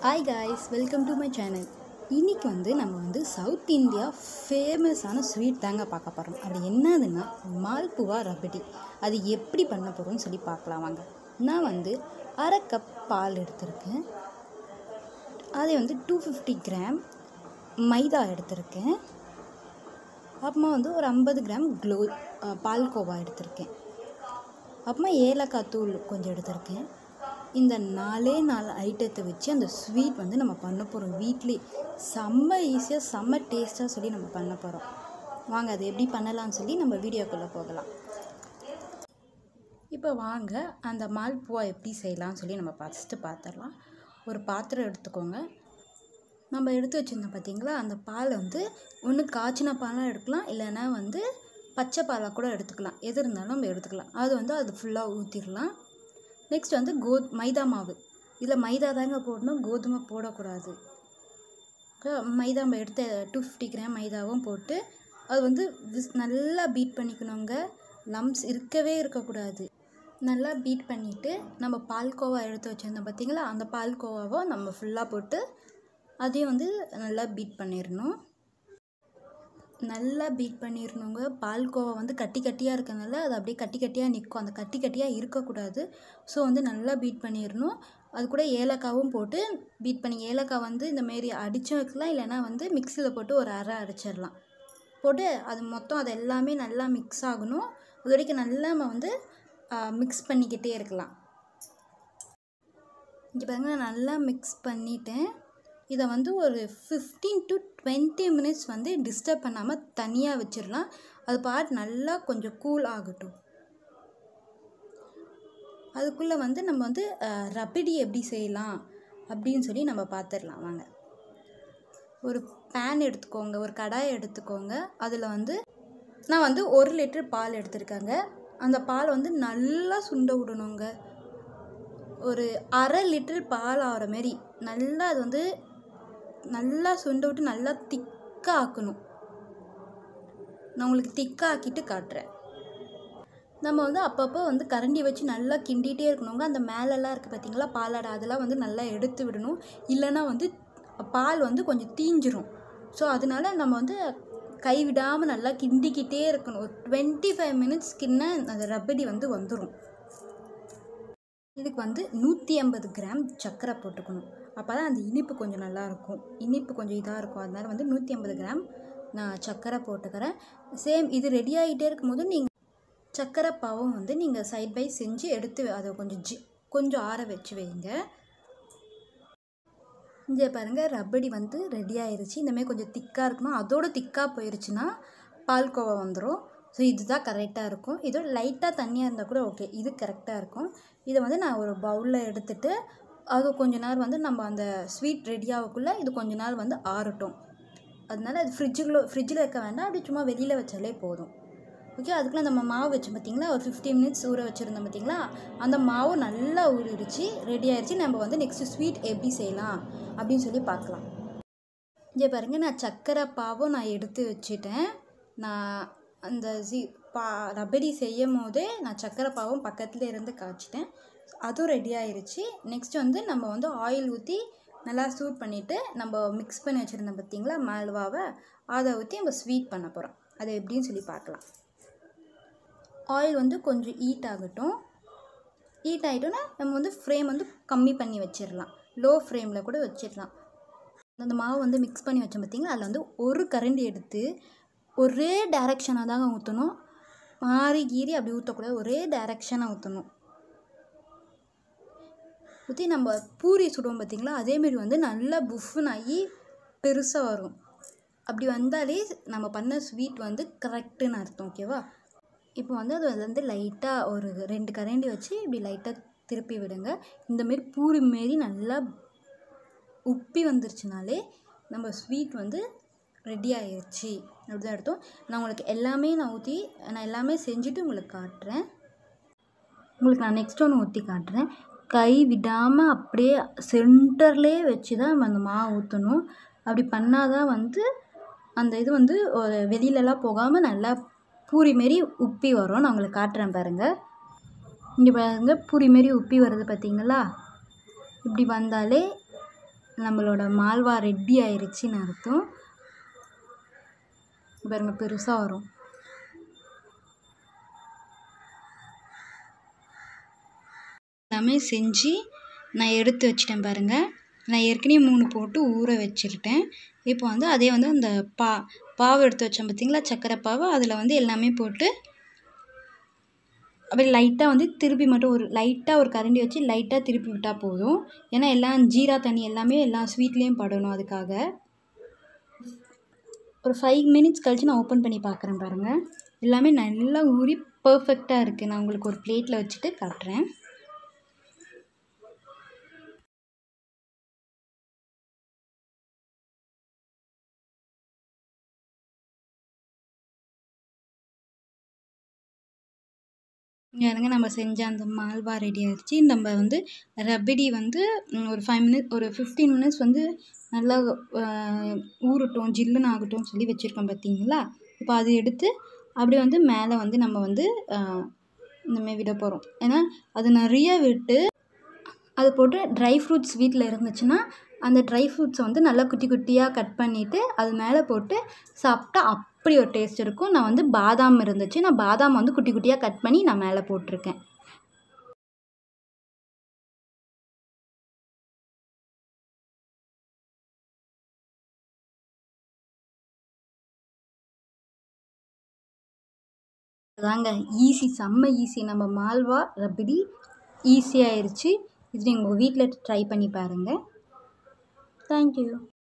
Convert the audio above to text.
hi guys welcome to my channel இன்றைக்கி வந்து நம்ம வந்து சவுத் இந்தியா ஃபேமஸான ஸ்வீட் தாங்க பார்க்க போகிறோம் அது என்னதுன்னா மால்புவா ரபடி அது எப்படி பண்ண போகிறோம்னு சொல்லி பார்க்கலாம் வாங்க நான் வந்து அரை கப் பால் எடுத்திருக்கேன் அதை வந்து டூ ஃபிஃப்டி கிராம் மைதா எடுத்திருக்கேன் அப்புறமா வந்து ஒரு ஐம்பது கிராம் க்ளோ பால்கோவா எடுத்திருக்கேன் அப்புறமா ஏலக்காய் தூள் கொஞ்சம் எடுத்திருக்கேன் இந்த நாலே நாலு ஐட்டத்தை வச்சு அந்த ஸ்வீட் வந்து நம்ம பண்ண போகிறோம் வீட்லேயே செம்ம ஈஸியாக செம்ம டேஸ்ட்டாக சொல்லி நம்ம பண்ண போகிறோம் வாங்க அது எப்படி பண்ணலாம்னு சொல்லி நம்ம வீடியோக்குள்ளே போகலாம் இப்போ வாங்க அந்த மால்புவா எப்படி செய்யலாம்னு சொல்லி நம்ம ஃபஸ்ட்டு பார்த்துடலாம் ஒரு பாத்திரம் எடுத்துக்கோங்க நம்ம எடுத்து வச்சுருந்தோம் பார்த்தீங்களா அந்த பால் வந்து ஒன்று காய்ச்சின பாலாக எடுக்கலாம் இல்லைன்னா வந்து பச்சை பாலாக கூட எடுத்துக்கலாம் எது இருந்தாலும் நம்ம எடுத்துக்கலாம் அது வந்து அது ஃபுல்லாக ஊற்றிடலாம் நெக்ஸ்ட் வந்து கோ மைதா மாவு இதில் மைதா தாங்க போடணும் கோதுமை போடக்கூடாது க- மைதா நம்ம எடுத்த டூ ஃபிஃப்டி கிராம் மைதாவும் போட்டு அது வந்து விஸ் நல்லா பீட் பண்ணிக்கணுங்க லம்ஸ் இருக்கவே இருக்கக்கூடாது நல்லா பீட் பண்ணிவிட்டு நம்ம பால்கோவா எடுத்து வச்சுருந்தோம் பார்த்தீங்களா அந்த பால்கோவாவை நம்ம ஃபுல்லாக போட்டு அதையும் வந்து நல்லா பீட் பண்ணிடணும் நல்லா பீட் பண்ணிடணுங்க பால்கோவா வந்து கட்டி கட்டியாக இருக்கனால அது அப்படியே கட்டி கட்டியாக நிற்கும் அந்த கட்டி கட்டியாக இருக்கக்கூடாது ஸோ வந்து நல்லா பீட் பண்ணிடணும் அது கூட ஏலக்காவும் போட்டு பீட் பண்ணி ஏலக்காய் வந்து இந்த மாரி அடிச்சும் வைக்கலாம் இல்லைன்னா வந்து மிக்சியில் போட்டு ஒரு அரை அரைச்சிடலாம் போட்டு அது மொத்தம் அது எல்லாமே நல்லா மிக்ஸ் ஆகணும் அது வரைக்கும் நல்லா நம்ம வந்து மிக்ஸ் பண்ணிக்கிட்டே இருக்கலாம் இங்கே பாருங்க நான் நல்லா மிக்ஸ் பண்ணிட்டேன் இதை வந்து ஒரு ஃபிஃப்டீன் டு டுவெண்ட்டி மினிட்ஸ் வந்து டிஸ்டர்ப் பண்ணாமல் தனியாக வச்சிடலாம் அது பாட் நல்லா கொஞ்சம் கூல் ஆகட்டும் அதுக்குள்ளே வந்து நம்ம வந்து அஹ், ரபிடி எப்படி செய்யலாம் அப்படின்னு சொல்லி நம்ம பார்த்துடலாம் வாங்க ஒரு பேன் எடுத்துக்கோங்க ஒரு கடாய் எடுத்துக்கோங்க அதில் வந்து நான் வந்து ஒரு லிட்டர் பால் எடுத்திருக்கேங்க அந்த பால் வந்து நல்லா சுண்ட விடணுங்க ஒரு அரை லிட்டர் பால் ஆகிற மாரி நல்லா அது வந்து நல்லா சுண்ட விட்டு நல்லா திக்காக ஆக்கணும் நான் உங்களுக்கு திக்காக ஆக்கிட்டு காட்டுறேன் நம்ம வந்து அப்பப்போ வந்து கரண்டி வச்சு நல்லா கிண்டிகிட்டே இருக்கணுங்க அந்த மேலெல்லாம் இருக்குது பார்த்தீங்களா பாலாடை அதெல்லாம் வந்து நல்லா எடுத்து விடணும் இல்லைன்னா வந்து பால் வந்து கொஞ்சம் தீஞ்சிரும் ஸோ அதனால நம்ம வந்து கை விடாமல் நல்லா கிண்டிக்கிட்டே இருக்கணும் ஒரு டுவெண்ட்டி ஃபைவ் மினிட்ஸ் கிண்ண அந்த ரப்படி வந்து வந்துடும் இதுக்கு வந்து நூற்றி ஐம்பது கிராம் சர்க்கரை போட்டுக்கணும் அப்போ தான் அந்த இனிப்பு கொஞ்சம் நல்லா இருக்கும் இனிப்பு கொஞ்சம் இதாக இருக்கும் அதனால வந்து நூற்றி ஐம்பது கிராம் நான் சர்க்கரை போட்டுக்கிறேன் சேம் இது ரெடி ஆகிட்டே இருக்கும்போது நீங்கள் சர்க்கரை பாவும் வந்து நீங்கள் சைட் பை செஞ்சு எடுத்து அதை கொஞ்சம் ஜி கொஞ்சம் ஆற வச்சு வைங்க இங்கே பாருங்கள் ரப்படி வந்து ரெடி ஆயிருச்சு இந்தமாதிரி கொஞ்சம் திக்காக இருக்கணும் அதோட திக்காக போயிருச்சுன்னா பால்கோவா வந்துடும் ஸோ இதுதான் கரெக்டாக இருக்கும் இதோ லைட்டாக தண்ணியாக இருந்தால் கூட ஓகே இது கரெக்டாக இருக்கும் இதை வந்து நான் ஒரு பவுலில் எடுத்துட்டு அது கொஞ்ச நேரம் வந்து நம்ம அந்த ஸ்வீட் ரெடி ஆகக்குள்ளே இது கொஞ்ச நாள் வந்து ஆறட்டும் அதனால அது ஃப்ரிட்ஜுக்குள்ளே ஃப்ரிட்ஜில் வைக்க வேண்டாம் அப்படி சும்மா வெளியில் வச்சாலே போதும் ஓகே அதுக்குள்ளே நம்ம மாவு வச்சோம் பார்த்தீங்களா ஒரு ஃபிஃப்டி மினிட்ஸ் ஊற வச்சுருந்தோம் பார்த்தீங்களா அந்த மாவு நல்லா ஊறிடுச்சு ரெடி ஆயிடுச்சு நம்ம வந்து நெக்ஸ்ட்டு ஸ்வீட் எப்படி செய்யலாம் அப்படின்னு சொல்லி பார்க்கலாம் இங்கே பாருங்கள் நான் சர்க்கரை பாவும் நான் எடுத்து வச்சுட்டேன் நான் அந்த சி பா ரபடி செய்யும் போதே நான் சர்க்கரை பாவும் பக்கத்தில் இருந்து காய்ச்சிட்டேன் அதுவும் ரெடி ஆயிருச்சு நெக்ஸ்ட் வந்து நம்ம வந்து ஆயில் ஊற்றி நல்லா சூட் பண்ணிவிட்டு நம்ம மிக்ஸ் பண்ணி வச்சுருந்தோம் பார்த்தீங்களா மால்வாவை அதை ஊற்றி நம்ம ஸ்வீட் பண்ண போகிறோம் அது எப்படின்னு சொல்லி பார்க்கலாம் ஆயில் வந்து கொஞ்சம் ஹீட் ஆகட்டும் ஹீட் ஆகிட்டோன்னா நம்ம வந்து ஃப்ரேம் வந்து கம்மி பண்ணி வச்சிடலாம் லோ ஃப்ளேமில் கூட வச்சிடலாம் அந்த மாவு வந்து மிக்ஸ் பண்ணி வச்சோம் பார்த்தீங்களா அதில் வந்து ஒரு கரண்டி எடுத்து ஒரே டைரெக்ஷனாக தாங்க ஊற்றணும் மாறி கீறி அப்படி ஊற்றக்கூடாது ஒரே டைரெக்ஷனாக ஊற்றணும் ஊற்றி நம்ம பூரி சுடுவோம் பார்த்தீங்களா அதேமாரி வந்து நல்லா புஃப்னு ஆகி பெருசாக வரும் அப்படி வந்தாலே நம்ம பண்ண ஸ்வீட் வந்து கரெக்டுன்னு அர்த்தம் ஓகேவா இப்போ வந்து அது வந்து லைட்டாக ஒரு ரெண்டு கரண்டி வச்சு இப்படி லைட்டாக திருப்பி விடுங்க இந்தமாரி பூரி மாரி நல்லா உப்பி வந்துருச்சுனாலே நம்ம ஸ்வீட் வந்து ரெடி ஆயிடுச்சு அப்படி தான் எடுத்தோம் நான் உங்களுக்கு எல்லாமே நான் ஊற்றி நான் எல்லாமே செஞ்சுட்டு உங்களுக்கு காட்டுறேன் உங்களுக்கு நான் நெக்ஸ்ட் ஒன்று ஊற்றி காட்டுறேன் கை விடாமல் அப்படியே சென்டர்லேயே வச்சு தான் நம்ம அந்த மாவு ஊற்றணும் அப்படி பண்ணால் தான் வந்து அந்த இது வந்து ஒரு வெளியிலலாம் போகாமல் நல்லா பூரி மாரி உப்பி வரும் நான் உங்களுக்கு காட்டுறேன் பாருங்கள் இங்கே பாருங்க பூரி மாரி உப்பி வருது பார்த்தீங்களா இப்படி வந்தாலே நம்மளோட மால்வா ரெடி ஆயிருச்சுன்னு அர்த்தம் பாருங்க பெருசாக வரும் எல்லாமே செஞ்சு நான் எடுத்து வச்சிட்டேன் பாருங்கள் நான் ஏற்கனவே மூணு போட்டு ஊற வச்சுருட்டேன் இப்போ வந்து அதே வந்து அந்த பா பாவு எடுத்து வச்சேன் பார்த்தீங்களா சக்கரை பாவு அதில் வந்து எல்லாமே போட்டு அப்படியே லைட்டாக வந்து திருப்பி மட்டும் ஒரு லைட்டாக ஒரு கரண்டி வச்சு லைட்டாக திருப்பி விட்டால் போதும் ஏன்னா எல்லாம் ஜீரா தண்ணி எல்லாமே எல்லா ஸ்வீட்லேயும் படணும் அதுக்காக ஒரு ஃபைவ் மினிட்ஸ் கழித்து நான் ஓப்பன் பண்ணி பார்க்குறேன் பாருங்கள் எல்லாமே நல்லா ஊறி பர்ஃபெக்டாக இருக்குது நான் உங்களுக்கு ஒரு பிளேட்டில் வச்சுட்டு காட்டுறேன் இங்கே இருங்க நம்ம செஞ்ச அந்த மால்வா ரெடி ஆயிடுச்சு நம்ம வந்து ரபிடி வந்து ம், ஒரு ஃபைவ் மினிட் ஒரு ஃபிஃப்டீன் மினிட்ஸ் வந்து நல்லா ஆஹ், ஊறட்டும் ஜில்லுன்னு ஆகட்டும் சொல்லி வச்சுருக்கோம் பார்த்தீங்களா இப்போ அது எடுத்து அப்படியே வந்து மேலே வந்து நம்ம வந்து ஆஹ், இந்த மாதிரி விட போகிறோம் ஏன்னா அது நிறைய விட்டு அது போட்டு ட்ரை ஃப்ரூட்ஸ் வீட்டில் இருந்துச்சுன்னா அந்த ட்ரை ஃப்ரூட்ஸை வந்து நல்லா குட்டி குட்டியாக கட் பண்ணிவிட்டு அது மேலே போட்டு சாப்பிட்டா அப்படி ஒரு டேஸ்ட் இருக்கும் நான் வந்து பாதாம் இருந்துச்சு நான் பாதாம் வந்து குட்டி குட்டியாக கட் பண்ணி நான் மேலே போட்டிருக்கேன் அதாங்க ஈஸி செம்ம ஈஸி நம்ம மால்வா ரபிடி ஈஸியாகிருச்சு இது நீங்கள் உங்கள் வீட்டில் ட்ரை பண்ணி பாருங்கள் தேங்க்யூ